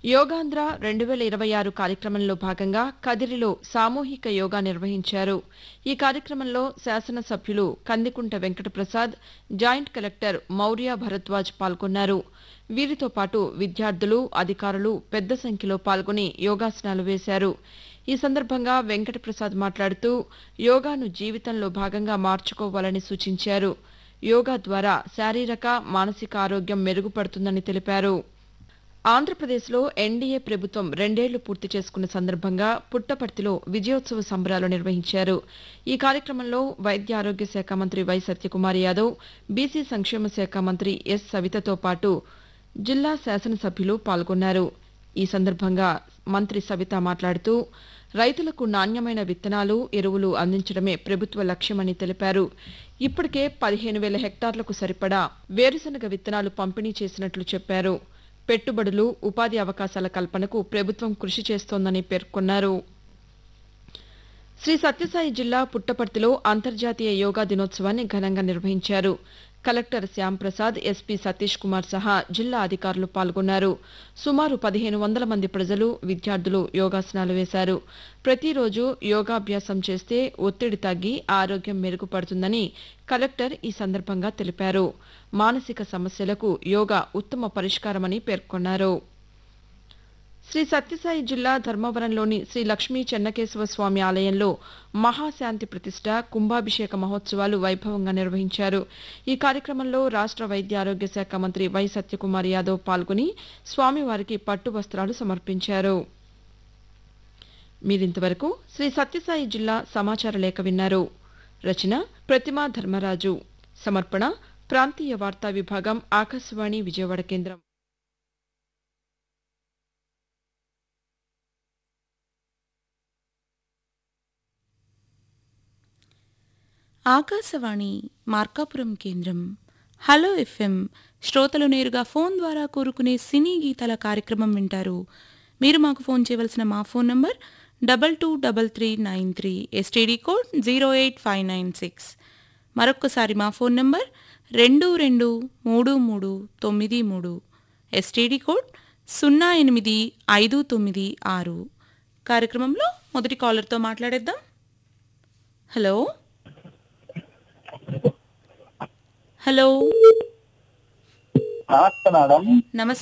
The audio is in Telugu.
యోగాంధ్ర రెండు వేల ఇరవై ఆరు కార్యక్రమంలో భాగంగా కదిరిలో సామూహిక యోగా నిర్వహించారు ఈ కార్యక్రమంలో శాసనసభ్యులు కందికుంట వెంకటప్రసాద్ జాయింట్ కలెక్టర్ మౌర్య భరద్వాజ్ పాల్గొన్నారు వీరితో పాటు విద్యార్థులు అధికారులు పెద్ద సంఖ్యలో పాల్గొని యోగాసనాలు వేశారు ఈ సందర్భంగా వెంకటప్రసాద్ మాట్లాడుతూ యోగాను జీవితంలో భాగంగా మార్చుకోవాలని సూచించారు యోగా ద్వారా శారీరక మానసిక ఆరోగ్యం మెరుగుపడుతుందని తెలిపారు ఆంధ్రప్రదేశ్లో ఎన్డీఏ ప్రభుత్వం రెండేళ్లు పూర్తి చేసుకున్న సందర్భంగా పుట్టపర్తిలో విజయోత్సవ సంబరాలు నిర్వహించారు ఈ కార్యక్రమంలో వైద్య ఆరోగ్య శాఖ మంత్రి వై సత్యకుమార్ యాదవ్ బీసీ సంక్షేమ శాఖ మంత్రి ఎస్ సవితతో పాటు జిల్లా శాసనసభ్యులు పాల్గొన్నారు ఈ సందర్భంగా మంత్రి సవిత మాట్లాడుతూ రైతులకు నాణ్యమైన విత్తనాలు ఎరువులు అందించడమే ప్రభుత్వ లక్ష్యమని తెలిపారు ఇప్పటికే పదిహేను వేల హెక్టార్లకు సరిపడా వేరుశనగ విత్తనాలు పంపిణీ చేసినట్లు చెప్పారు పెట్టుబడులు ఉపాధి అవకాశాల కల్పనకు ప్రభుత్వం కృషి చేస్తోందని పేర్కొన్నారు శ్రీ సత్యసాయి జిల్లా పుట్టపర్తిలో అంతర్జాతీయ యోగా దినోత్సవాన్ని ఘనంగా నిర్వహించారు కలెక్టర్ శ్యాంప్రసాద్ ఎస్పీ సతీష్ కుమార్ సహా జిల్లా అధికారులు పాల్గొన్నారు సుమారు పదిహేను వందల మంది ప్రజలు విద్యార్థులు యోగాసనాలు వేశారు ప్రతిరోజు యోగాభ్యాసం చేస్తే ఒత్తిడి తగ్గి ఆరోగ్యం మెరుగుపడుతుందని కలెక్టర్ ఈ సందర్భంగా తెలిపారు మానసిక సమస్యలకు యోగా ఉత్తమ పరిష్కారమని పేర్కొన్నారు శ్రీ సత్యసాయి జిల్లా ధర్మవరంలోని శ్రీ లక్ష్మీ చెన్నకేశవ స్వామి ఆలయంలో మహాశాంతి ప్రతిష్ట కుంభాభిషేక మహోత్సవాలు వైభవంగా నిర్వహించారు ఈ కార్యక్రమంలో రాష్ట వైద్య ఆరోగ్య శాఖ మంత్రి వై సత్యకుమార్ యాదవ్ పాల్గొని స్వామివారికి పట్టు వస్త్రాలు సమర్పించారు మీరింతవరకు శ్రీ సత్యసాయి జిల్లా సమాచార లేఖ విన్నారు రచన ప్రతిమా ధర్మరాజు సమర్పణ ప్రాంతీయ వార్తా విభాగం ఆకాశవాణి విజయవాడ కేంద్రం ఆకాశవాణి మార్కాపురం కేంద్రం హలో ఎఫ్ఎం శ్రోతలు నేరుగా ఫోన్ ద్వారా కోరుకునే సినీ గీతాల కార్యక్రమం వింటారు మీరు మాకు ఫోన్ చేయవలసిన మా phone number double two double three nine three STD code zero eight five nine six మరొక్కసారి మా ఫోన్ నంబర్ రెండు రెండు మూడు మూడు తొమ్మిది మూడు ఎస్టీడీ కోడ్ సున్నా ఎనిమిది ఐదు తొమ్మిది ఆరు కార్యక్రమంలో మొదటి కాలర్తో మాట్లాడేద్దాం హలో హలో నమస్తే మేడం నమస్తే